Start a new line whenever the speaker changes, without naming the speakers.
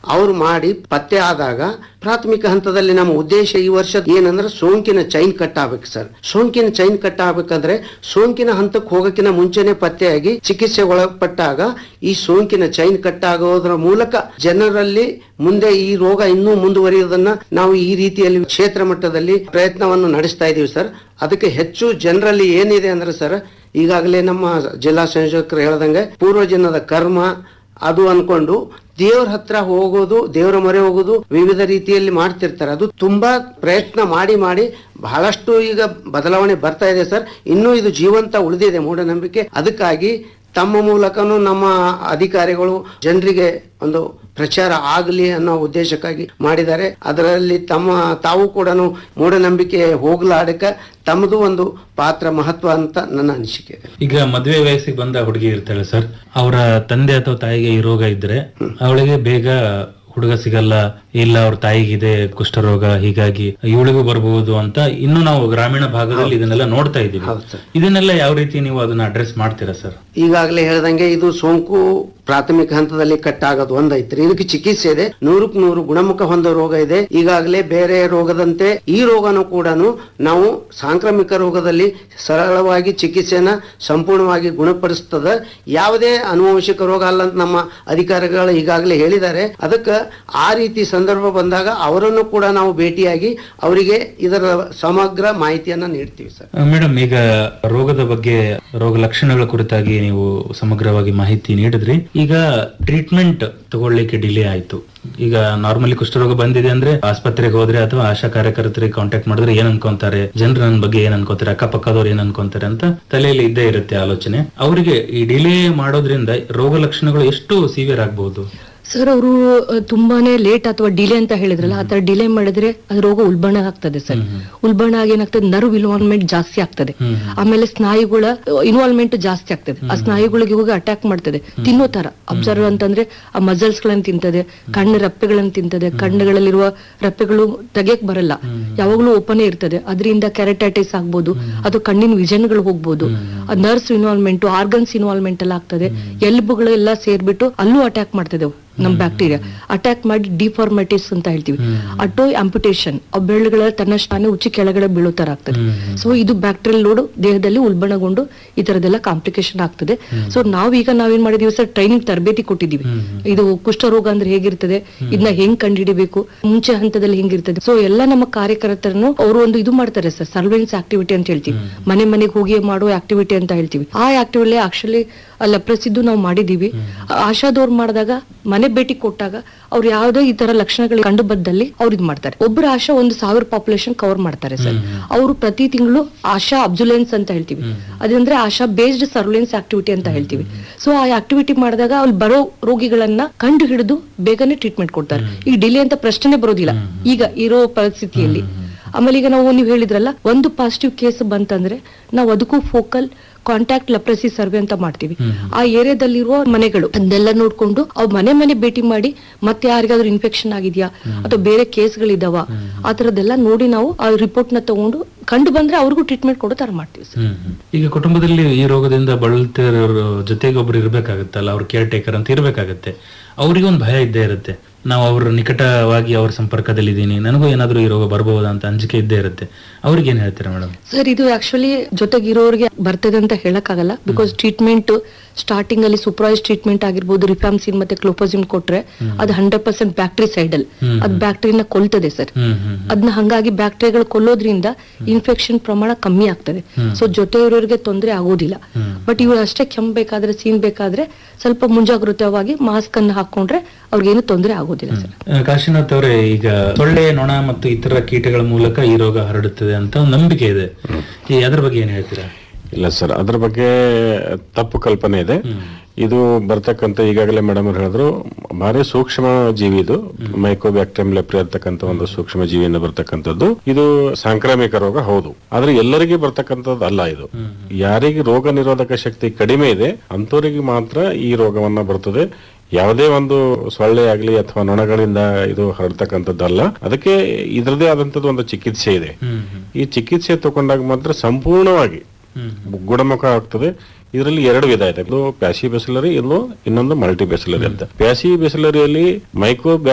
ಅವ್ರು ಮಾಡಿ ಪತ್ತೆ ಆದಾಗ ಪ್ರಾಥಮಿಕ ಹಂತದಲ್ಲಿ ನಮ್ಮ ಉದ್ದೇಶ ಈ ವರ್ಷ ಏನಂದ್ರೆ ಸೋಂಕಿನ ಚೈನ್ ಕಟ್ ಆಗ್ಬೇಕು ಸರ್ ಸೋಂಕಿನ ಚೈನ್ ಕಟ್ ಆಗ್ಬೇಕಂದ್ರೆ ಸೋಂಕಿನ ಹಂತಕ್ಕೆ ಹೋಗಕ್ಕಿಂತ ಮುಂಚೆನೆ ಪತ್ತೆಯಾಗಿ ಚಿಕಿತ್ಸೆ ಒಳಪಟ್ಟಾಗ ಈ ಸೋಂಕಿನ ಚೈನ್ ಕಟ್ ಆಗೋದ್ರ ಮೂಲಕ ಜನರಲ್ಲಿ ಮುಂದೆ ಈ ರೋಗ ಇನ್ನೂ ಮುಂದುವರಿಯೋದನ್ನ ನಾವು ಈ ರೀತಿಯಲ್ಲಿ ಕ್ಷೇತ್ರ ಮಟ್ಟದಲ್ಲಿ ಪ್ರಯತ್ನವನ್ನು ನಡೆಸ್ತಾ ಇದೀವಿ ಸರ್ ಅದಕ್ಕೆ ಹೆಚ್ಚು ಜನರಲ್ಲಿ ಏನಿದೆ ಅಂದ್ರೆ ಸರ್ ಈಗಾಗಲೇ ನಮ್ಮ ಜಿಲ್ಲಾ ಸಂಯೋಜಕರು ಹೇಳ್ದಂಗೆ ಪೂರ್ವಜನ್ಮದ ಕರ್ಮ ಅದು ಅನ್ಕೊಂಡು ದೇವ್ರ ಹತ್ರ ಹೋಗೋದು ದೇವರ ಮೊರೆ ಹೋಗೋದು ವಿವಿಧ ರೀತಿಯಲ್ಲಿ ಮಾಡ್ತಿರ್ತಾರೆ ಅದು ತುಂಬಾ ಪ್ರಯತ್ನ ಮಾಡಿ ಮಾಡಿ ಬಹಳಷ್ಟು ಈಗ ಬದಲಾವಣೆ ಬರ್ತಾ ಇದೆ ಸರ್ ಇನ್ನೂ ಇದು ಜೀವಂತ ಉಳಿದಿದೆ ಮೂಢನಂಬಿಕೆ ಅದಕ್ಕಾಗಿ ತಮ್ಮ ಮೂಲಕನೂ ನಮ್ಮ ಅಧಿಕಾರಿಗಳು ಜನರಿಗೆ ಒಂದು ಪ್ರಚಾರ ಆಗಲಿ ಅನ್ನೋ ಉದ್ದೇಶಕ್ಕಾಗಿ ಮಾಡಿದ್ದಾರೆ ಅದರಲ್ಲಿ ತಮ್ಮ ತಾವು ಕೂಡ ಮೂಢನಂಬಿಕೆ ಹೋಗ್ಲಾಡಕ ತಮ್ಮದು ಒಂದು ಪಾತ್ರ ಮಹತ್ವ ಅಂತ ನನ್ನ ಅನಿಸಿಕೆ ಇದೆ
ಈಗ ಮದುವೆ ವಯಸ್ಸಿಗೆ ಬಂದ ಹುಡುಗಿ ಇರ್ತಾಳೆ ಸರ್ ಅವರ ತಂದೆ ಅಥವಾ ತಾಯಿಗೆ ಈ ರೋಗ ಇದ್ರೆ ಅವಳಿಗೆ ಬೇಗ ಹುಡುಗ ಸಿಗಲ್ಲ ಇಲ್ಲ ಅವ್ರ ತಾಯಿಗಿದೆ ಕುಷ್ಠರೋಗ ಹೀಗಾಗಿ ಇವಳಿಗೂ ಬರಬಹುದು ಅಂತ ಇನ್ನು ನಾವು ಗ್ರಾಮೀಣ ಭಾಗದಲ್ಲಿ ಇದನ್ನೆಲ್ಲ ನೋಡ್ತಾ ಇದ್ದೀವಿ
ಹೌದು ಸರ್
ಇದನ್ನೆಲ್ಲ ಯಾವ ರೀತಿ ನೀವು ಅದನ್ನ ಅಡ್ರೆಸ್ ಮಾಡ್ತೀರಾ ಸರ್
ಈಗಾಗಲೇ ಹೇಳ್ದಂಗೆ ಇದು ಸೋಂಕು ಪ್ರಾಥಮಿಕ ಹಂತದಲ್ಲಿ ಕಟ್ ಆಗೋದು ಒಂದೈತ್ರಿ ಇದಕ್ಕೆ ಚಿಕಿತ್ಸೆ ಇದೆ ನೂರಕ್ಕೆ ನೂರು ಗುಣಮುಖ ಹೊಂದೋ ರೋಗ ಇದೆ ಈಗಾಗಲೇ ಬೇರೆ ರೋಗದಂತೆ ಈ ರೋಗನೂ ಕೂಡ ನಾವು ಸಾಂಕ್ರಾಮಿಕ ರೋಗದಲ್ಲಿ ಸರಳವಾಗಿ ಚಿಕಿತ್ಸೆನ ಸಂಪೂರ್ಣವಾಗಿ ಗುಣಪಡಿಸ್ತದ ಯಾವುದೇ ಅನುವಂಶಿಕ ರೋಗ ಅಲ್ಲ ಅಂತ ನಮ್ಮ ಅಧಿಕಾರಿಗಳು ಈಗಾಗಲೇ ಹೇಳಿದ್ದಾರೆ ಅದಕ್ಕೆ ಆ ರೀತಿ ಸಂದರ್ಭ ಬಂದಾಗ ಅವರನ್ನು ಕೂಡ ನಾವು ಭೇಟಿಯಾಗಿ ಅವರಿಗೆ ಇದರ ಸಮಗ್ರ ಮಾಹಿತಿಯನ್ನ ನೀಡ್ತೀವಿ ಸರ್
ಮೇಡಮ್ ಈಗ ರೋಗದ ಬಗ್ಗೆ ರೋಗ ಲಕ್ಷಣಗಳ ಕುರಿತಾಗಿ ನೀವು ಸಮಗ್ರವಾಗಿ ಮಾಹಿತಿ ನೀಡಿದ್ರಿ ಈಗ ಟ್ರೀಟ್ಮೆಂಟ್ ತಗೊಳ್ಳಿಕ್ಕೆ ಡಿಲೇ ಆಯ್ತು ಈಗ ನಾರ್ಮಲಿ ಕುಷ್ಠರೋಗ ಬಂದಿದೆ ಅಂದ್ರೆ ಆಸ್ಪತ್ರೆಗೆ ಹೋದ್ರೆ ಅಥವಾ ಆಶಾ ಕಾರ್ಯಕರ್ತರಿಗೆ ಕಾಂಟ್ಯಾಕ್ಟ್ ಮಾಡಿದ್ರೆ ಏನ್ ಅನ್ಕೊಂತಾರೆ ಜನರು ನನ್ನ ಬಗ್ಗೆ ಏನ್ ಅನ್ಕೋತಾರೆ ಅಕ್ಕಪಕ್ಕದವ್ರು ಏನ್ ಅನ್ಕೊಂತಾರೆ ಅಂತ ತಲೆಯಲ್ಲಿ ಇದ್ದೇ ಇರುತ್ತೆ ಆಲೋಚನೆ ಅವರಿಗೆ ಈ ಡಿಲೇ ಮಾಡೋದ್ರಿಂದ ರೋಗ ಲಕ್ಷಣಗಳು ಎಷ್ಟು ಸಿವಿಯರ್ ಆಗಬಹುದು
ಸರ್ ಅವರು ತುಂಬಾನೇ ಲೇಟ್ ಅಥವಾ ಡಿಲೇ ಅಂತ ಹೇಳಿದ್ರಲ್ಲ ಆ ತರ ಡಿಲೇ ಮಾಡಿದ್ರೆ ಅದು ರೋಗ ಉಲ್ಬಣ ಆಗ್ತದೆ ಸರ್ ಉಲ್ಬಣ ಆಗಿ ಏನಾಗ್ತದೆ ನರ್ವ್ ಇನ್ವಾಲ್ವ್ಮೆಂಟ್ ಜಾಸ್ತಿ ಆಗ್ತದೆ ಆಮೇಲೆ ಸ್ನಾಯುಗಳ ಇನ್ವಾಲ್ವ್ಮೆಂಟ್ ಜಾಸ್ತಿ ಆಗ್ತದೆ ಆ ಸ್ನಾಯುಗಳಿಗೆ ಹೋಗಿ ಅಟ್ಯಾಕ್ ಮಾಡ್ತದೆ ತಿನ್ನೋ ತರ ಅಬ್ಸರ್ವ್ ಅಂತಂದ್ರೆ ಆ ಮಸಲ್ಸ್ ಗಳನ್ನ ತಿಂತದೆ ಕಣ್ಣು ರೆಪ್ಪೆಗಳನ್ನ ತಿಂತದೆ ಕಣ್ಣುಗಳಲ್ಲಿರುವ ರೆಪ್ಪೆಗಳು ತೆಗಿಯಕ್ ಬರಲ್ಲ ಯಾವಾಗ್ಲೂ ಓಪನ್ ಇರ್ತದೆ ಅದರಿಂದ ಕೆರೆಟೈಟಿಸ್ ಆಗ್ಬೋದು ಅದು ಕಣ್ಣಿನ ವಿಷನ್ಗಳು ಹೋಗ್ಬೋದು ನರ್ವ್ಸ್ ಇನ್ವಾಲ್ವ್ಮೆಂಟ್ ಆರ್ಗನ್ಸ್ ಇನ್ವಾಲ್ವ್ಮೆಂಟ್ ಎಲ್ಲ ಆಗ್ತದೆ ಎಲ್ಬುಗಳೆಲ್ಲ ಸೇರ್ಬಿಟ್ಟು ಅಲ್ಲೂ ಅಟ್ಯಾಕ್ ಮಾಡ್ತದೆ ಅವು. ನಮ್ ಬ್ಯಾಕ್ಟೀರಿಯಾ ಅಟ್ಯಾಕ್ ಮಾಡಿ ಡಿಫಾರ್ಮಟಿಸ್ ಅಂತ ಹೇಳ್ತೀವಿ ಅಟೋ ಆಂಪುಟೇಷನ್ ಆ ಬೆರಳುಗಳ ತನ್ನಷ್ಟಾನೆ ಉಚ್ಚಿ ಕೆಳಗಡೆ ಬೀಳೋ ತರ ಆಗ್ತದೆ ಸೊ ಇದು ಬ್ಯಾಕ್ಟೀರಿಯಲ್ ಲೋಡ್ ದೇಹದಲ್ಲಿ ಉಲ್ಬಣಗೊಂಡು ಈ ತರದೆಲ್ಲ ಕಾಂಪ್ಲಿಕೇಶನ್ ಆಗ್ತದೆ ಸೊ ನಾವೀಗ ನಾವೇನ್ ಮಾಡಿದೀವಿ ಸರ್ ಟ್ರೈನಿಂಗ್ ತರಬೇತಿ ಕೊಟ್ಟಿದೀವಿ ಇದು ಕುಷ್ಠರೋಗ ಅಂದ್ರೆ ಹೇಗಿರ್ತದೆ ಇದನ್ನ ಹೆಂಗ್ ಕಂಡುಹಿಡಿಬೇಕು ಮುಂಚೆ ಹಂತದಲ್ಲಿ ಹೆಂಗಿರ್ತದೆ ಸೊ ಎಲ್ಲ ನಮ್ಮ ಕಾರ್ಯಕರ್ತರನ್ನು ಅವರು ಒಂದು ಇದು ಮಾಡ್ತಾರೆ ಸರ್ ಸರ್ವೆಲೆನ್ಸ್ ಆಕ್ಟಿವಿಟಿ ಅಂತ ಹೇಳ್ತೀವಿ ಮನೆ ಮನೆಗೆ ಹೋಗಿ ಮಾಡೋ ಆಕ್ಟಿವಿಟಿ ಅಂತ ಹೇಳ್ತೀವಿ ಆ ಆಕ್ಟಿವಿಟಿ ಆಕ್ಚುಲಿ ಲೆಪ್ರಸಿದ್ದು ನಾವು ಮಾಡಿದೀವಿ ಆಶಾದವ್ರು ಮಾಡಿದಾಗ ಮನೆ ಭೇಟಿ ಕೊಟ್ಟಾಗ ಅವ್ರು ಯಾವ್ದೋ ಈ ತರ ಲಕ್ಷಣಗಳು ಕಂಡು ಬಂದಲ್ಲಿ ಅವ್ರು ಇದು ಮಾಡ್ತಾರೆ ಒಬ್ಬರು ಆಶಾ ಒಂದು ಸಾವಿರ ಪಾಪ್ಯುಲೇಷನ್ ಕವರ್ ಮಾಡ್ತಾರೆ ಸರ್ ಅವರು ಪ್ರತಿ ತಿಂಗಳು ಆಶಾ ಅಬ್ಸುಲೆನ್ಸ್ ಅಂತ ಹೇಳ್ತೀವಿ ಅದಂದ್ರೆ ಆಶಾ ಬೇಸ್ಡ್ ಸರ್ವೆಲೆನ್ಸ್ ಆಕ್ಟಿವಿಟಿ ಅಂತ ಹೇಳ್ತೀವಿ ಸೊ ಆ ಆಕ್ಟಿವಿಟಿ ಮಾಡಿದಾಗ ಅಲ್ಲಿ ಬರೋ ರೋಗಿಗಳನ್ನ ಕಂಡು ಹಿಡಿದು ಬೇಗನೆ ಟ್ರೀಟ್ಮೆಂಟ್ ಕೊಡ್ತಾರೆ ಈಗ ಡಿಲೇ ಅಂತ ಪ್ರಶ್ನೆ ಬರೋದಿಲ್ಲ ಈಗ ಇರೋ ಪರಿಸ್ಥಿತಿಯಲ್ಲಿ ಆಮೇಲೆ ಈಗ ನಾವು ನೀವು ಹೇಳಿದ್ರಲ್ಲ ಒಂದು ಪಾಸಿಟಿವ್ ಕೇಸ್ ಬಂತಂದ್ರೆ ನಾವು ಅದಕ್ಕೂ ಫೋಕಲ್ ಕಾಂಟ್ಯಾಕ್ಟ್ ಲೆಪ್ರಸಿ ಸರ್ವೆ ಅಂತ ಮಾಡ್ತೀವಿ ಆ ಏರಿಯಾದಲ್ಲಿರುವ ಮನೆಗಳು ಅದನ್ನೆಲ್ಲ ನೋಡ್ಕೊಂಡು ಅವ್ ಮನೆ ಮನೆ ಭೇಟಿ ಮಾಡಿ ಮತ್ತೆ ಯಾರಿಗಾದ್ರೂ ಇನ್ಫೆಕ್ಷನ್ ಆಗಿದ್ಯಾ ಅಥವಾ ಬೇರೆ ಕೇಸ್ಗಳಿದಾವ ಆ ತರದ್ದೆಲ್ಲ ನೋಡಿ ನಾವು ಆ ರಿಪೋರ್ಟ್ ನ ತಗೊಂಡು ಕಂಡು ಬಂದ್ರೆ ಅವ್ರಿಗೂ ಟ್ರೀಟ್ಮೆಂಟ್ ಕೊಡೋ ತರ ಮಾಡ್ತೀವಿ ಸರ್
ಈಗ ಕುಟುಂಬದಲ್ಲಿ ಈ ರೋಗದಿಂದ ಬಳಲ್ತಿರೋರು ಜೊತೆಗೆ ಒಬ್ರು ಇರ್ಬೇಕಾಗತ್ತಲ್ಲ ಅವ್ರ ಕೇರ್ ಟೇಕರ್ ಅಂತ ಇರ್ಬೇಕಾಗತ್ತೆ ಅವ್ರಿಗೆ ಒಂದು ಭಯ ಇದ್ದೇ ಇರುತ್ತೆ ನಾವು ಅವ್ರ ನಿಕಟವಾಗಿ ಅವ್ರ ಸಂಪರ್ಕದಲ್ಲಿದ್ದೀನಿ ನನಗೂ ಏನಾದ್ರೂ ಈ ರೋಗ ಬರಬಹುದಾ ಅಂತ ಅಂಜಿಕೆ ಇದ್ದೇ ಇರುತ್ತೆ ಅವ್ರಿಗೆ ಏನ್ ಹೇಳ್ತೀರಾ ಮೇಡಮ್
ಸರ್ ಇದು ಆಕ್ಚುಲಿ ಜೊತೆಗಿರೋರಿಗೆ ಬರ್ತದೆ ಅಂತ ಹೇಳಕ್ಕಾಗಲ್ಲ ಬಿಕಾಸ್ ಟ್ರೀಟ್ಮೆಂಟ್ ಸ್ಟಾರ್ಟಿಂಗ್ ಅಲ್ಲಿ ಸೂಪರ್ವೈಸ್ ಟ್ರೀಟ್ಮೆಂಟ್ ಆಗಿರ್ಬೋದು ರಿಫಾಮ್ಸಿನ್ ಮತ್ತೆ ಕ್ಲೋಪೋಸಿನ್ ಕೊಟ್ರೆ ಅದು ಹಂಡ್ರೆಡ್ ಪರ್ಸೆಂಟ್ ಬ್ಯಾಕ್ಟರಿ ಸೈಡಲ್ ಅದು ಬ್ಯಾಕ್ಟರಿನ ಕೊಲ್ತದೆ ಸರ್
ಹ್ಮ್ ಹ್ಮ್
ಅದನ್ನ ಹಂಗಾಗಿ ಬ್ಯಾಕ್ಟೀರಿಯಾಗಳು ಕೊಲ್ಲೋದ್ರಿಂದ ಇನ್ಫೆಕ್ಷನ್ ಪ್ರಮಾಣ ಕಮ್ಮಿ ಆಗ್ತದೆ ಸೊ ಜೊತೆ ಇರೋರಿಗೆ ತೊಂದರೆ ಆಗೋದಿಲ್ಲ ಬಟ್ ಇವ್ರು ಅಷ್ಟೇ ಕೆಮ್ಮಬೇಕಾದ್ರೆ ಸೀನ್ ಬೇಕಾದ್ರೆ ಸ್ವಲ್ಪ ಮುಂಜಾಗ್ರತವಾಗಿ ಮಾಸ್ಕ್ ಅನ್ನು ಹಾಕೊಂಡ್ರೆ ಅವ್ರಿಗೇನು ತೊಂದರೆ ಆಗೋದಿಲ್ಲ ಸರ್
ಆ, ಕಾಶಿನಾಥ್ ಅವರೇ ಈಗ ಸೊಳ್ಳೆ ನೊಣ ಮತ್ತು ಇತರ ಕೀಟಗಳ ಮೂಲಕ ಈ ರೋಗ ಹರಡುತ್ತದೆ ಅಂತ ಒಂದು ನಂಬಿಕೆ ಇದೆ ಈ ಅದ್ರ ಬಗ್ಗೆ ಏನ್ ಹೇಳ್ತೀರಾ
ಇಲ್ಲ ಸರ್ ಅದ್ರ ಬಗ್ಗೆ ತಪ್ಪು ಕಲ್ಪನೆ ಇದೆ ಇದು ಬರ್ತಕ್ಕಂಥ ಈಗಾಗಲೇ ಮೇಡಮ್ ಅವ್ರು ಹೇಳಿದ್ರು ಭಾರಿ ಸೂಕ್ಷ್ಮ ಜೀವಿ ಇದು ಮೈಕೋಬ್ಯಾಕ್ಟೀರಿಯಂ ಲೆಪ್ರಿ ಅಂತಕ್ಕಂಥ ಒಂದು ಸೂಕ್ಷ್ಮ ಜೀವಿಯಿಂದ ಬರ್ತಕ್ಕಂಥದ್ದು ಇದು ಸಾಂಕ್ರಾಮಿಕ ರೋಗ ಹೌದು ಆದ್ರೆ ಎಲ್ಲರಿಗೂ ಬರ್ತಕ್ಕಂಥದ್ದು ಅಲ್ಲ ಇದು ಯಾರಿಗೆ ರೋಗ ನಿರೋಧಕ ಶಕ್ತಿ ಕಡಿಮೆ ಇದೆ ಅಂತವರಿಗೆ ಮಾತ್ರ ಈ ರೋಗವನ್ನ ಬರ್ತದೆ ಯಾವುದೇ ಒಂದು ಸೊಳ್ಳೆ ಆಗಲಿ ಅಥವಾ ನೊಣಗಳಿಂದ ಇದು ಹರಡ್ತಕ್ಕಂಥದ್ದಲ್ಲ ಅದಕ್ಕೆ ಇದರದೇ ಆದಂತದ್ದು ಒಂದು ಚಿಕಿತ್ಸೆ ಇದೆ ಈ ಚಿಕಿತ್ಸೆ ತಗೊಂಡಾಗ ಮಾತ್ರ ಸಂಪೂರ್ಣವಾಗಿ ಗುಣಮುಖ ಆಗ್ತದೆ ಇದರಲ್ಲಿ ಎರಡು ವಿಧ ಇದೆ ಇದು ಪ್ಯಾಸಿ ಬೆಸಲರಿ ಇನ್ನು ಇನ್ನೊಂದು ಮಲ್ಟಿ ಬೆಸಲರಿ ಅಂತ ಪ್ಯಾಸಿ ಬೆಸಲರಿಯಲ್ಲಿ ಮೈಕ್ರೋ